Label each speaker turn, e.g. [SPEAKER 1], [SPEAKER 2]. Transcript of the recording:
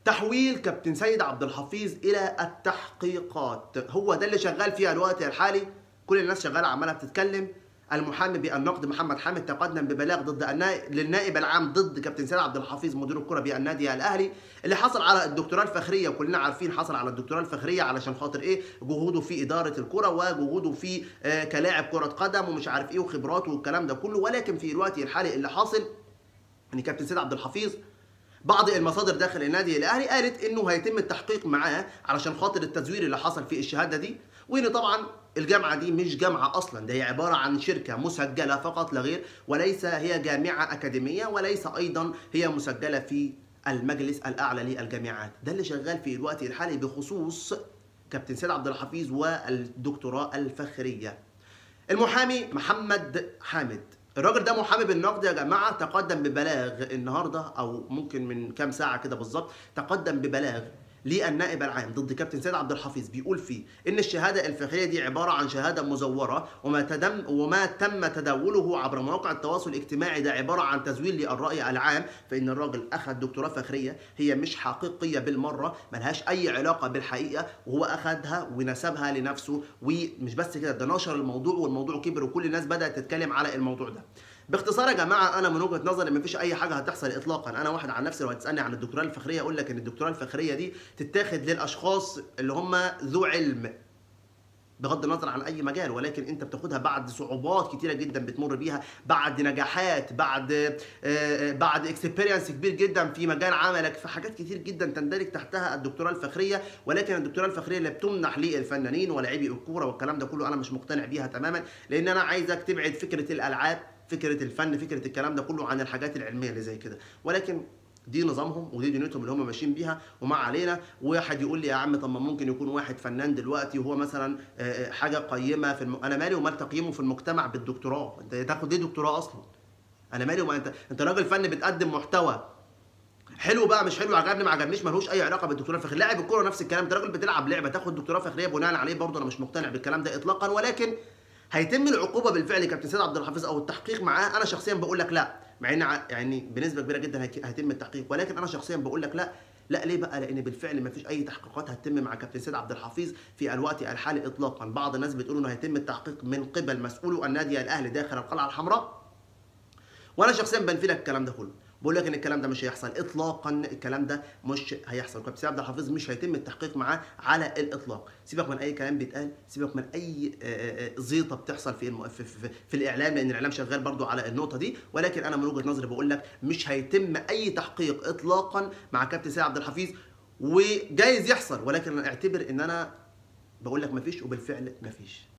[SPEAKER 1] تحويل كابتن سيد عبد الحفيظ الى التحقيقات هو ده اللي شغال فيها الوقت الحالي كل الناس شغاله عماله بتتكلم المحامي بالنقد محمد حامد تقدم ببلاغ ضد النائب للنائب العام ضد كابتن سيد عبد الحفيظ مدير الكره بالنادي الاهلي اللي حصل على الدكتوراه الفخريه وكلنا عارفين حصل على الدكتوراه الفخريه علشان خاطر ايه جهوده في اداره الكره وجهوده في آه كلاعب كره قدم ومش عارف ايه وخبراته والكلام ده كله ولكن في الوقت الحالي اللي حاصل ان كابتن سيد عبد الحفيظ بعض المصادر داخل النادي الاهلي قالت انه هيتم التحقيق معاه علشان خاطر التزوير اللي حصل في الشهاده دي وان طبعا الجامعه دي مش جامعه اصلا ده هي عباره عن شركه مسجله فقط لا غير وليس هي جامعه اكاديميه وليس ايضا هي مسجله في المجلس الاعلى للجامعات ده اللي شغال في الوقت الحالي بخصوص كابتن سيد عبد الحفيظ والدكتوراه الفخريه المحامي محمد حامد الراجل ده محامي بالنقد يا جماعه تقدم ببلاغ النهارده او ممكن من كام ساعه كده بالظبط تقدم ببلاغ للنائب العام ضد كابتن سيد عبد الحفيظ بيقول فيه ان الشهاده الفخريه دي عباره عن شهاده مزوره وما تدم وما تم تداوله عبر مواقع التواصل الاجتماعي ده عباره عن تزوير للراي العام فان الراجل اخذ دكتوراه فخريه هي مش حقيقيه بالمره ملهاش اي علاقه بالحقيقه وهو اخذها ونسبها لنفسه ومش بس كده ده نشر الموضوع والموضوع كبر وكل الناس بدات تتكلم على الموضوع ده باختصار يا جماعه انا من وجهه نظري مفيش اي حاجه هتحصل اطلاقا انا واحد عن نفسي لو هتسالني عن الدكتوراه الفخريه اقول لك ان الدكتوراه الفخريه دي تتاخد للاشخاص اللي هم ذو علم بغض النظر عن اي مجال ولكن انت بتاخدها بعد صعوبات كتيره جدا بتمر بيها بعد نجاحات بعد بعد اكسبيرينس كبير جدا في مجال عملك في حاجات كتير جدا تندرج تحتها الدكتوراه الفخريه ولكن الدكتوراه الفخريه اللي بتمنح للفنانين ولاعبي الكوره والكلام ده كله انا مش مقتنع بيها تماما لان انا عايزك تبعد فكره الالعاب فكره الفن فكره الكلام ده كله عن الحاجات العلميه اللي زي كده ولكن دي نظامهم ودي دنيتهم اللي هم ماشيين بيها وما علينا واحد يقول لي يا عم طب ما ممكن يكون واحد فنان دلوقتي وهو مثلا حاجه قيمه في الم... انا مالي ومال تقييمه في المجتمع بالدكتوراه انت تاخد ليه دكتوراه اصلا انا مالي وما انت انت راجل فن بتقدم محتوى حلو بقى مش حلو عجبني ما عجبنيش ملوش اي علاقه بالدكتوراه الفخريه لاعب الكوره نفس الكلام انت راجل بتلعب لعبه تاخد دكتوراه فخريه بناء عليه برضه انا مش مقتنع بالكلام ده اطلاقا ولكن هيتم العقوبه بالفعل كابتن سيد عبد الحفيظ او التحقيق معاه انا شخصيا بقول لك لا مع ان يعني بنسبه كبيره جدا هيتم التحقيق ولكن انا شخصيا بقول لك لا لا ليه بقى لان بالفعل ما فيش اي تحقيقات هتتم مع كابتن سيد عبد الحفيظ في الوقت الحالي اطلاقا بعض الناس بتقول انه هيتم التحقيق من قبل مسؤولو النادي الاهلي داخل القلعه الحمراء وانا شخصيا بنفي لك الكلام ده كله بقول لك ان الكلام ده مش هيحصل اطلاقا الكلام ده مش هيحصل كابتن عبد الحفيظ مش هيتم التحقيق معاه على الاطلاق سيبك من اي كلام بيتقال سيبك من اي زيطه بتحصل في, الم... في, في, في الاعلام لان الاعلام شغال برضو على النقطه دي ولكن انا من وجهه نظري بقول لك مش هيتم اي تحقيق اطلاقا مع كابتن سيد عبد الحفيظ وجايز يحصل ولكن اعتبر ان انا بقول لك مفيش وبالفعل مفيش